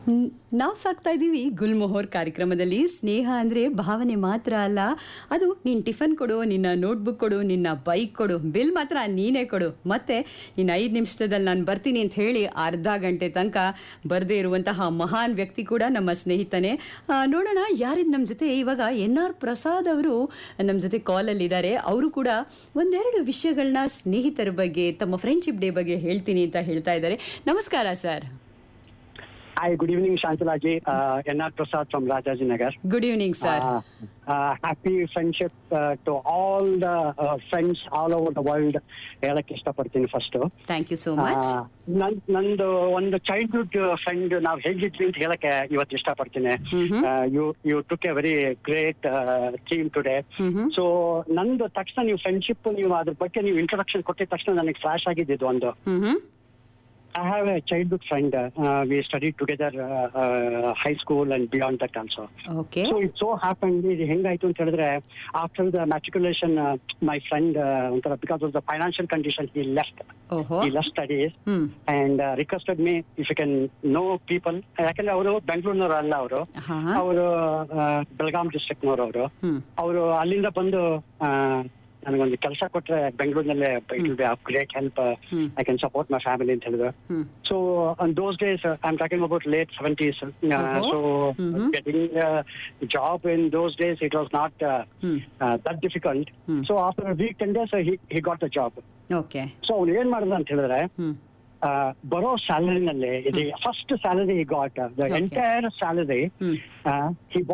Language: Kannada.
ನಾವು ಸಾಕ್ತಾ ಇದ್ದೀವಿ ಗುಲ್ಮೊಹರ್ ಕಾರ್ಯಕ್ರಮದಲ್ಲಿ ಸ್ನೇಹ ಅಂದರೆ ಭಾವನೆ ಮಾತ್ರ ಅಲ್ಲ ಅದು ನೀನು ಟಿಫನ್ ಕೊಡು ನಿನ್ನ ನೋಟ್ಬುಕ್ ಕೊಡು ನಿನ್ನ ಬೈಕ್ ಕೊಡು ಬಿಲ್ ಮಾತ್ರ ನೀನೇ ಕೊಡು ಮತ್ತೆ ಇನ್ನು ಐದು ನಿಮಿಷದಲ್ಲಿ ನಾನು ಬರ್ತೀನಿ ಅಂತ ಹೇಳಿ ಅರ್ಧ ಗಂಟೆ ತನಕ ಬರದೇ ಇರುವಂತಹ ಮಹಾನ್ ವ್ಯಕ್ತಿ ಕೂಡ ನಮ್ಮ ಸ್ನೇಹಿತನೇ ಆ, ನೋಡೋಣ ಯಾರಿದ್ ನಮ್ಮ ಜೊತೆ ಇವಾಗ ಎನ್ ಆರ್ ಪ್ರಸಾದ್ ಅವರು ನಮ್ಮ ಜೊತೆ ಕಾಲಲ್ಲಿದ್ದಾರೆ ಅವರು ಕೂಡ ಒಂದೆರಡು ವಿಷಯಗಳನ್ನ ಸ್ನೇಹಿತರ ಬಗ್ಗೆ ತಮ್ಮ ಫ್ರೆಂಡ್ಶಿಪ್ ಡೇ ಬಗ್ಗೆ ಹೇಳ್ತೀನಿ ಅಂತ ಹೇಳ್ತಾ ಇದ್ದಾರೆ ನಮಸ್ಕಾರ sir Hi, good evening, Shantalaji. Uh, N.R. Prasad from Rajajinagar. Good evening sir Uh, uh, happy friendship uh, to all the uh, friends all over the world. ಹೇಳಕ್ ಇಷ್ಟಪಡ್ತೀನಿ first thank you so much ನಂದು ಒಂದು ಚೈಲ್ಡ್ಹುಡ್ ಫ್ರೆಂಡ್ ನಾವು ಹೇಗಿದ್ವಿ ಅಂತ ಹೇಳಕ್ಕೆ ಇವತ್ತು ಇಷ್ಟಪಡ್ತೀನಿ ಮ್ಹೂ. You you took a very great team today ಮ್ಹೂ. ಸೊ ನಂದು ತಕ್ಷಣ ನೀವು ಫ್ರೆಂಡ್ಶಿಪ್ ನೀವು ಅದ್ರ ಬಗ್ಗೆ ನೀವು ಇಂಟ್ರೊಡಕ್ಷನ್ ಕೊಟ್ಟಿದ ತಕ್ಷಣ ನನಗೆ ಫ್ಲಾಶ್ ಆಗಿದ್ದು ಒಂದು hmm I have a childhood friend. Uh, we studied together uh, uh, high school and beyond that also. Okay So it so happened ಇದು ಹೆಂಗಾಯ್ತು ಅಂತ ಹೇಳಿದ್ರೆ after the matriculation my friend ಒಂಥರ because of the financial condition he left ಓಹೋ he left studies hmm and requested me if you can know people ಯಾಕಂದ್ರೆ ಅವರು ಬೆಂಗಳೂರಿನವರು ಅಲ್ಲ ಅವರು ಹಾ ಅವರು ಬೆಳಗಾಂ ಡಿಸ್ಟ್ರಿಕ್ಟ್ನವರು ಅವರು ಹ್ಮ್ ಅವರು ಅಲ್ಲಿಂದ ಬಂದು ಆ, ನನಗೊಂದು ಕೆಲಸ ಕೊಟ್ರೆ ಬೆಂಗಳೂರಿನಲ್ಲೇ it will be of great help hmm I can support my family ಅಂತ ಹೇಳಿದ್ರು hmm So on those days, uh, I'm talking about late 70s. Uh, Uh-huh. So Mhm. getting a job in those days, it was not uh, hmm uh, that difficult. Hmm. So after a week, 10 days, uh, he, he got the job. Okay so ಅವ್ನು ಏನ್ ಮಾಡಿದ ಅಂತ ಹೇಳಿದ್ರೆ ಹ್ಮ್ ಆ, ಬರೋ ಸ್ಯಾಲರಿನಲ್ಲಿ ಇದು first salary got the Okay. Entire salary hmm he